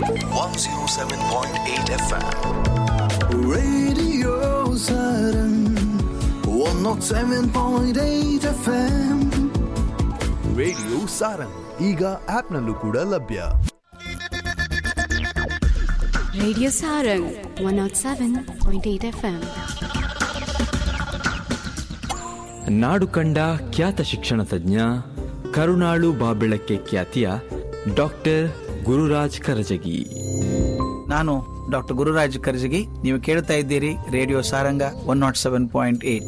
107.8 FM. Radio Saturn 107.8 FM radio Sarang ಈಗ ಆಪ್ನಲ್ಲೂ ಕೂಡ ಲಭ್ಯ Radio Sarang 107.8 FM. ನಾಡು ಕಂಡ ಖ್ಯಾತ ಶಿಕ್ಷಣ ತಜ್ಞ ಕರುಣಾಳು ಬಾಬೆಳಕ್ಕೆ ಖ್ಯಾತಿಯ ಡಾಕ್ಟರ್ ಗುರುರಾಜ್ ಕರಜಗಿ ನಾನು ಡಾಕ್ಟರ್ ಗುರುರಾಜ್ ಕರ್ಜಗಿ ನೀವು ಕೇಳ್ತಾ ಇದ್ದೀರಿ radio Saranga one not seven point eight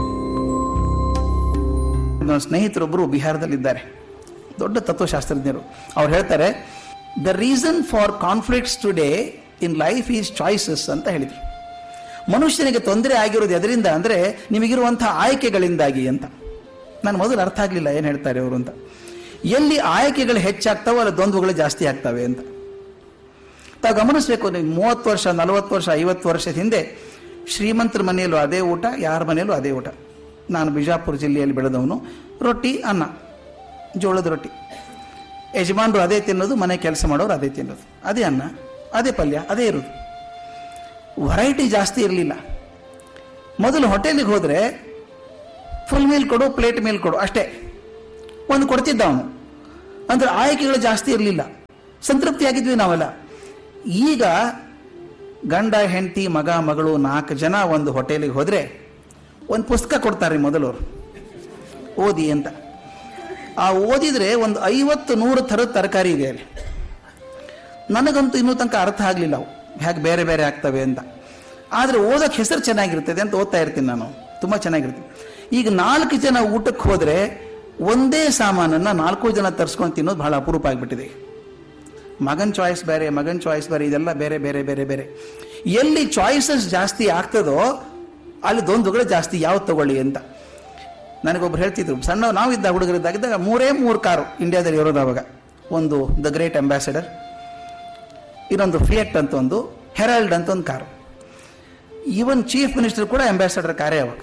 ನನ್ನ ಸ್ನೇಹಿತರೊಬ್ಬರು ಬಿಹಾರದಲ್ಲಿದ್ದಾರೆ ದೊಡ್ಡ ತತ್ವಶಾಸ್ತ್ರಜ್ಞರು ಅವ್ರು ಹೇಳ್ತಾರೆ the reason for conflicts today in life is choices ಅಂತ ಹೇಳಿದರು ಮನುಷ್ಯನಿಗೆ ತೊಂದರೆ ಆಗಿರೋದು ಎದರಿಂದ ಅಂದರೆ ನಿಮಗಿರುವಂತಹ ಆಯ್ಕೆಗಳಿಂದಾಗಿ ಅಂತ ನಾನು ಮೊದಲು ಅರ್ಥ ಆಗಲಿಲ್ಲ ಏನು ಹೇಳ್ತಾರೆ ಅವರು ಅಂತ ಎಲ್ಲಿ ಆಯ್ಕೆಗಳು ಹೆಚ್ಚಾಗ್ತಾವೋ ಅಲ್ಲಿ ದ್ವಂದ್ವಗಳು ಜಾಸ್ತಿ ಆಗ್ತವೆ ಅಂತ ತಾವು ಗಮನಿಸಬೇಕು ನೀವು ಮೂವತ್ತು ವರ್ಷ ನಲವತ್ತು ವರ್ಷ ಐವತ್ತು ವರ್ಷದ ಹಿಂದೆ ಶ್ರೀಮಂತರ ಮನೆಯಲ್ಲೂ ಅದೇ ಊಟ ಯಾರ ಮನೆಯಲ್ಲೂ ಅದೇ ಊಟ ನಾನು ಬಿಜಾಪುರ ಜಿಲ್ಲೆಯಲ್ಲಿ ಬೆಳೆದವನು ರೊಟ್ಟಿ ಅನ್ನ ಜೋಳದ ರೊಟ್ಟಿ ಯಜಮಾನರು ಅದೇ ತಿನ್ನೋದು ಮನೆ ಕೆಲಸ ಮಾಡೋರು ಅದೇ ತಿನ್ನೋದು ಅದೇ ಅನ್ನ ಅದೇ ಪಲ್ಯ ಅದೇ ಇರೋದು ವೆರೈಟಿ ಜಾಸ್ತಿ ಇರಲಿಲ್ಲ ಮೊದಲು ಹೋಟೆಲಿಗೆ ಹೋದರೆ ಫುಲ್ ಮೀಲ್ ಕೊಡು ಪ್ಲೇಟ್ ಮೀಲ್ ಕೊಡು ಅಷ್ಟೇ ಒಂದು ಕೊಡ್ತಿದ್ದ ಅವನು ಅಂದ್ರೆ ಆಯ್ಕೆಗಳು ಜಾಸ್ತಿ ಇರಲಿಲ್ಲ ಸಂತೃಪ್ತಿಯಾಗಿದ್ವಿ ನಾವೆಲ್ಲ ಈಗ ಗಂಡ ಹೆಂಡತಿ ಮಗ ಮಗಳು ನಾಲ್ಕು ಜನ ಒಂದು ಹೋಟೆಲಿಗೆ ಹೋದರೆ ಒಂದು ಪುಸ್ತಕ ಕೊಡ್ತಾರೆ ಮೊದಲವರು ಓದಿ ಅಂತ ಆ ಓದಿದ್ರೆ ಒಂದು ಐವತ್ತು ನೂರು ಥರದ ತರಕಾರಿ ಇದೆ ಅಲ್ಲಿ ನನಗಂತೂ ಇನ್ನೂ ತನಕ ಅರ್ಥ ಆಗಲಿಲ್ಲ ಅವು ಹೇಗೆ ಬೇರೆ ಬೇರೆ ಆಗ್ತವೆ ಅಂತ ಆದರೆ ಓದೋಕ್ಕೆ ಹೆಸರು ಚೆನ್ನಾಗಿರ್ತದೆ ಅಂತ ಓದ್ತಾ ಇರ್ತೀನಿ ನಾನು ತುಂಬ ಚೆನ್ನಾಗಿರ್ತೀನಿ ಈಗ ನಾಲ್ಕು ಜನ ಊಟಕ್ಕೆ ಹೋದರೆ ಒಂದೇ ಸಾಮಾನನ್ನು ನಾಲ್ಕು ಜನ ತರಿಸ್ಕೊಂಡು ತಿನ್ನೋದು ಬಹಳ ಅಪರೂಪ ಆಗಿಬಿಟ್ಟಿದೆ ಮಗನ್ ಚಾಯ್ಸ್ ಬೇರೆ ಮಗನ್ ಚಾಯ್ಸ್ ಬೇರೆ ಇದೆಲ್ಲ ಬೇರೆ ಬೇರೆ ಬೇರೆ ಬೇರೆ ಎಲ್ಲಿ ಚಾಯ್ಸಸ್ ಜಾಸ್ತಿ ಆಗ್ತದೋ ಅಲ್ಲಿ ದ್ವಂದ್ವಗಳು ಜಾಸ್ತಿ ಯಾವ್ದು ತಗೊಳ್ಳಿ ಅಂತ ನನಗೊಬ್ರು ಹೇಳ್ತಿದ್ರು ಸಣ್ಣ ನಾವಿದ್ದ ಹುಡುಗರಿದ್ದಾಗಿದ್ದಾಗ ಮೂರೇ ಮೂರು ಕಾರು ಇಂಡಿಯಾದಲ್ಲಿ ಇರೋದು ಅವಾಗ ಒಂದು ದ ಗ್ರೇಟ್ ಅಂಬಾಸಡರ್ ಇನ್ನೊಂದು ಫಿಯಟ್ ಅಂತ ಒಂದು ಹೆರಾಲ್ಡ್ ಅಂತ ಒಂದು ಕಾರು ಈವನ್ ಚೀಫ್ ಮಿನಿಸ್ಟರ್ ಕೂಡ ಅಂಬಾಸಡರ್ ಕಾರೇ ಅವಾಗ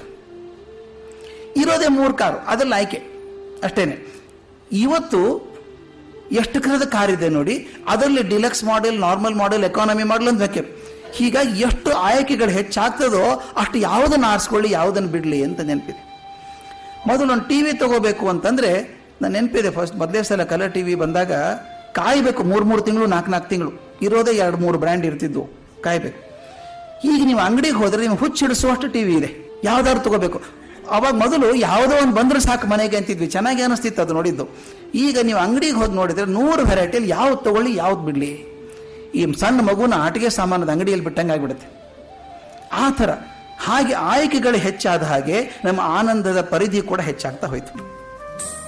ಇರೋದೇ ಮೂರು ಕಾರು ಅದ್ರಲ್ಲಿ ಆಯ್ಕೆ ಅಷ್ಟೇನೆ ಇವತ್ತು ಎಷ್ಟು ಥರದ ಕಾರ್ ಇದೆ ನೋಡಿ ಅದರಲ್ಲಿ deluxe model normal model economy model ಅಂತ ಬೇಕೆ ಹೀಗಾಗಿ ಎಷ್ಟು ಆಯ್ಕೆಗಳು ಹೆಚ್ಚಾಗ್ತದೋ ಅಷ್ಟು ಯಾವುದನ್ನು ಆರಿಸ್ಕೊಳ್ಳಿ ಯಾವುದನ್ನು ಬಿಡಲಿ ಅಂತ ನೆನಪಿದೆ ಮೊದಲು ಒಂದು ಟಿ ವಿ ತಗೋಬೇಕು ಅಂತಂದ್ರೆ ನಾನು ನೆನಪಿದೆ ಫಸ್ಟ್ ಮೊದಲೇ ಸಲ ಕಲರ್ ಟಿ ವಿ ಬಂದಾಗ ಕಾಯಬೇಕು ಮೂರು ಮೂರು ತಿಂಗಳು ನಾಲ್ಕು ನಾಲ್ಕು ತಿಂಗಳು ಇರೋದೇ ಎರಡು ಮೂರು ಬ್ರ್ಯಾಂಡ್ ಇರ್ತಿದ್ವು ಕಾಯಬೇಕು ಈಗ ನೀವು ಅಂಗಡಿಗೆ ಹೋದ್ರೆ ನೀವು ಹುಚ್ಚಿಡಿಸುವಷ್ಟು ಟಿ ವಿ ಇದೆ ಯಾವ್ದಾದ್ರು ತಗೋಬೇಕು ಅವಾಗ ಮೊದಲು ಯಾವುದೋ ಒಂದು ಬಂದ್ರೆ ಸಾಕು ಮನೆಗೆ ಅಂತಿದ್ವಿ ಚೆನ್ನಾಗಿ ಅನಿಸ್ತಿತ್ತು ಅದು ನೋಡಿದ್ದು ಈಗ ನೀವು ಅಂಗಡಿಗೆ ಹೋಗಿ ನೋಡಿದ್ರೆ ನೂರು ವೆರೈಟಿಯಲ್ಲಿ ಯಾವ್ದು ತಗೊಳ್ಳಿ ಯಾವ್ದು ಬಿಡಲಿ ಈ ಸಣ್ಣ ಮಗುನ ಆಟಿಕೆ ಸಾಮಾನದ ಅಂಗಡಿಯಲ್ಲಿ ಬಿಟ್ಟಂಗೆ ಆಗ್ಬಿಡುತ್ತೆ ಆ ಥರ ಹಾಗೆ ಆಯ್ಕೆಗಳು ಹೆಚ್ಚಾದ ಹಾಗೆ ನಮ್ಮ ಆನಂದದ ಪರಿಧಿ ಕೂಡ ಹೆಚ್ಚಾಗ್ತಾ ಹೋಯ್ತು